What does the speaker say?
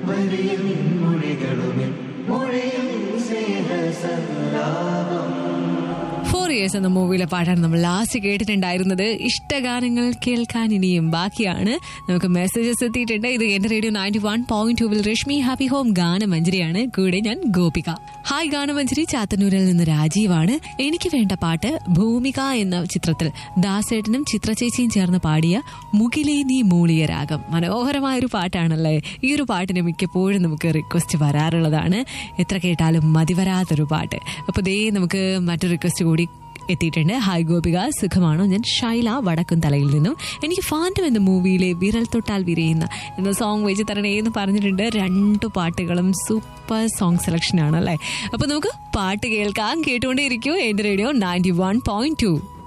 വരിയും മൊഴികളുമിൽ മൊഴിയും സ്നേഹസല്ലാപം four years എന്ന മൂവിയിലെ പാട്ടാണ് നമ്മൾ ലാസ്റ്റ് കേട്ടിട്ടുണ്ടായിരുന്നത് ഇഷ്ടഗാനങ്ങൾ കേൾക്കാൻ ഇനിയും ബാക്കിയാണ് നമുക്ക് മെസ്സേജസ് എത്തിയിട്ടുണ്ട് ഇത് എന്റെ റേഡിയോ നയൻറ്റി വൺ പോയിന്റ് ടൂവിൽ രശ്മി ഹാപ്പി ഹോം ഗാനമഞ്ജരിയാണ് കൂടെ ഞാൻ ഗോപിക ഹായ് ഗാനമഞ്ജരി ചാത്തന്നൂരിൽ നിന്ന് രാജീവാണ് എനിക്ക് വേണ്ട പാട്ട് ഭൂമിക എന്ന ചിത്രത്തിൽ ദാസേട്ടനും ചിത്രചേച്ചിയും ചേർന്ന് പാടിയ മുകിലേ നീ മൂളിയ രാഗം മനോഹരമായ ഒരു പാട്ടാണല്ലേ ഈ ഒരു പാട്ടിന് മിക്കപ്പോഴും നമുക്ക് റിക്വസ്റ്റ് വരാറുള്ളതാണ് എത്ര കേട്ടാലും മതിവരാത്തൊരു പാട്ട് അപ്പോൾ ദേ നമുക്ക് മറ്റൊരു റിക്വസ്റ്റ് കൂടി എത്തിയിട്ടുണ്ട് ഹായ് ഗോപിക സുഖമാണോ ഞാൻ ഷൈല വടക്കും തലയിൽ നിന്നും എനിക്ക് ഫാൻറ്റം എന്ന മൂവിയിലെ വിരൽ തൊട്ടാൽ വിരയുന്ന എന്ന സോങ് വെച്ച് തരണേ എന്ന് പറഞ്ഞിട്ടുണ്ട് രണ്ട് പാട്ടുകളും സൂപ്പർ സോങ് സെലക്ഷൻ ആണ് അല്ലേ അപ്പൊ നമുക്ക് പാട്ട് കേൾക്കാം കേട്ടുകൊണ്ടേയിരിക്കൂ എന്റെ radio ninety one point to